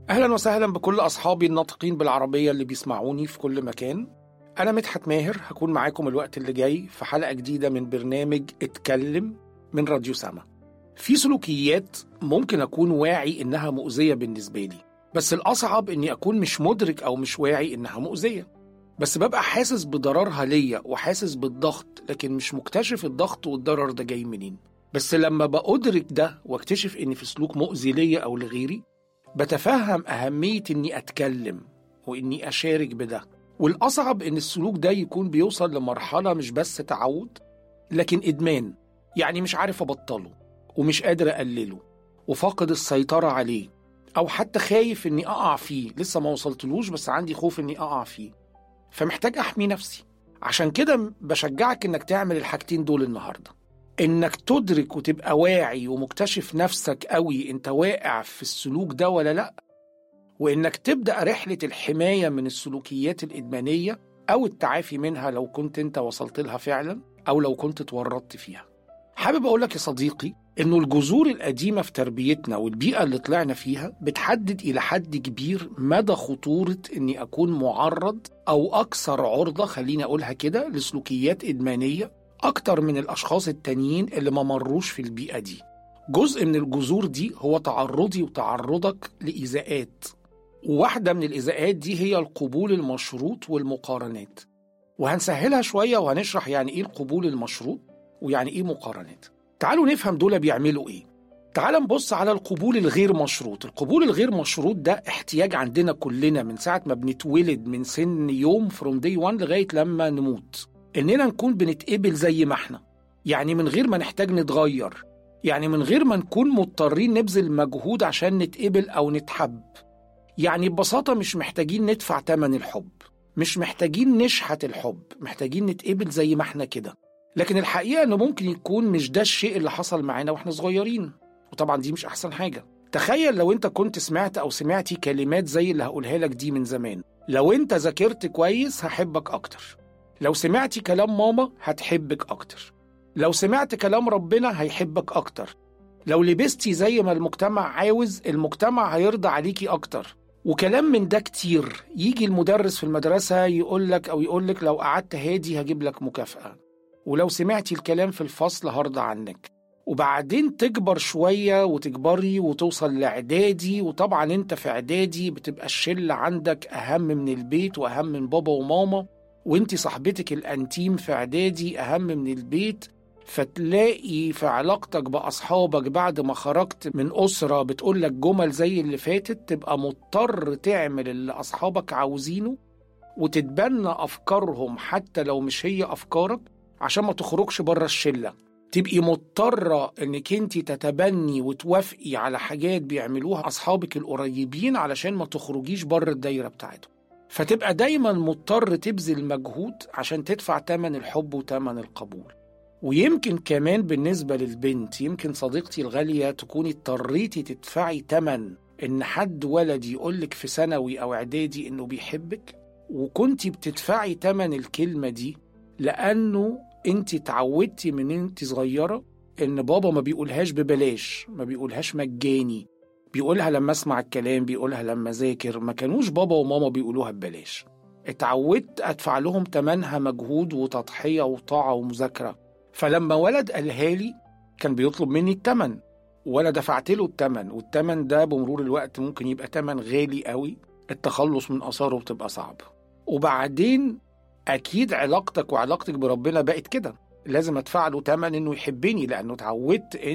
أهلا وسهلا بكل أصحابي الناطقين بالعربية اللي بيسمعوني في كل مكان أنا مدحت ماهر هكون معاكم الوقت اللي جاي في حلقة جديدة من برنامج اتكلم من راديو سما في سلوكيات ممكن أكون واعي إنها مؤذية بالنسبة لي بس الأصعب إني أكون مش مدرك أو مش واعي إنها مؤذية بس ببقى حاسس بضررها ليا وحاسس بالضغط لكن مش مكتشف الضغط والضرر ده جاي منين بس لما بأدرك ده واكتشف إن في سلوك مؤذي ليا أو لغيري بتفهم أهمية إني أتكلم وإني أشارك بده والأصعب إن السلوك ده يكون بيوصل لمرحلة مش بس تعود لكن إدمان يعني مش عارف أبطله ومش قادر أقلله وفاقد السيطرة عليه أو حتى خايف إني أقع فيه لسه ما وصلتلوش بس عندي خوف إني أقع فيه فمحتاج أحمي نفسي عشان كده بشجعك إنك تعمل الحاجتين دول النهارده انك تدرك وتبقى واعي ومكتشف نفسك قوي انت واقع في السلوك ده ولا لا وانك تبدا رحله الحمايه من السلوكيات الادمانيه او التعافي منها لو كنت انت وصلت لها فعلا او لو كنت اتورطت فيها حابب اقول لك يا صديقي انه الجذور القديمه في تربيتنا والبيئه اللي طلعنا فيها بتحدد الى حد كبير مدى خطوره اني اكون معرض او اكثر عرضه خليني اقولها كده لسلوكيات ادمانيه أكتر من الأشخاص التانيين اللي ما مروش في البيئة دي جزء من الجذور دي هو تعرضي وتعرضك لإيذاءات وواحدة من الإيذاءات دي هي القبول المشروط والمقارنات وهنسهلها شوية وهنشرح يعني إيه القبول المشروط ويعني إيه مقارنات تعالوا نفهم دول بيعملوا إيه تعال نبص على القبول الغير مشروط القبول الغير مشروط ده احتياج عندنا كلنا من ساعة ما بنتولد من سن يوم فروم دي 1 لغاية لما نموت إننا نكون بنتقبل زي ما إحنا يعني من غير ما نحتاج نتغير يعني من غير ما نكون مضطرين نبذل مجهود عشان نتقبل أو نتحب يعني ببساطة مش محتاجين ندفع تمن الحب مش محتاجين نشحت الحب محتاجين نتقبل زي ما احنا كده لكن الحقيقة إنه ممكن يكون مش ده الشيء اللي حصل معانا وإحنا صغيرين وطبعا دي مش أحسن حاجة تخيل لو أنت كنت سمعت أو سمعتي كلمات زي اللي هقولها لك دي من زمان لو أنت ذاكرت كويس هحبك أكتر لو سمعتي كلام ماما هتحبك أكتر لو سمعت كلام ربنا هيحبك أكتر لو لبستي زي ما المجتمع عاوز المجتمع هيرضى عليكي أكتر وكلام من ده كتير يجي المدرس في المدرسة يقولك أو يقولك لو قعدت هادي هجيب لك مكافأة ولو سمعتي الكلام في الفصل هرضى عنك وبعدين تكبر شوية وتكبري وتوصل لإعدادي وطبعا انت في إعدادي بتبقى الشلة عندك أهم من البيت وأهم من بابا وماما وانت صاحبتك الانتيم في اعدادي اهم من البيت فتلاقي في علاقتك باصحابك بعد ما خرجت من اسره بتقول لك جمل زي اللي فاتت تبقى مضطر تعمل اللي اصحابك عاوزينه وتتبنى افكارهم حتى لو مش هي افكارك عشان ما تخرجش بره الشله تبقي مضطرة انك انت تتبني وتوافقي على حاجات بيعملوها اصحابك القريبين علشان ما تخرجيش بره الدايرة بتاعتهم فتبقى دايما مضطر تبذل مجهود عشان تدفع تمن الحب وتمن القبول ويمكن كمان بالنسبة للبنت يمكن صديقتي الغالية تكوني اضطريتي تدفعي تمن إن حد ولد يقولك في ثانوي أو إعدادي إنه بيحبك وكنتي بتدفعي تمن الكلمة دي لأنه أنت اتعودتي من أنت صغيرة إن بابا ما بيقولهاش ببلاش ما بيقولهاش مجاني بيقولها لما اسمع الكلام بيقولها لما ذاكر ما كانوش بابا وماما بيقولوها ببلاش اتعودت ادفع لهم تمنها مجهود وتضحيه وطاعه ومذاكره فلما ولد قالها لي كان بيطلب مني التمن وانا دفعت له التمن والتمن ده بمرور الوقت ممكن يبقى تمن غالي قوي التخلص من اثاره بتبقى صعب وبعدين اكيد علاقتك وعلاقتك بربنا بقت كده لازم ادفع له تمن انه يحبني لانه اتعودت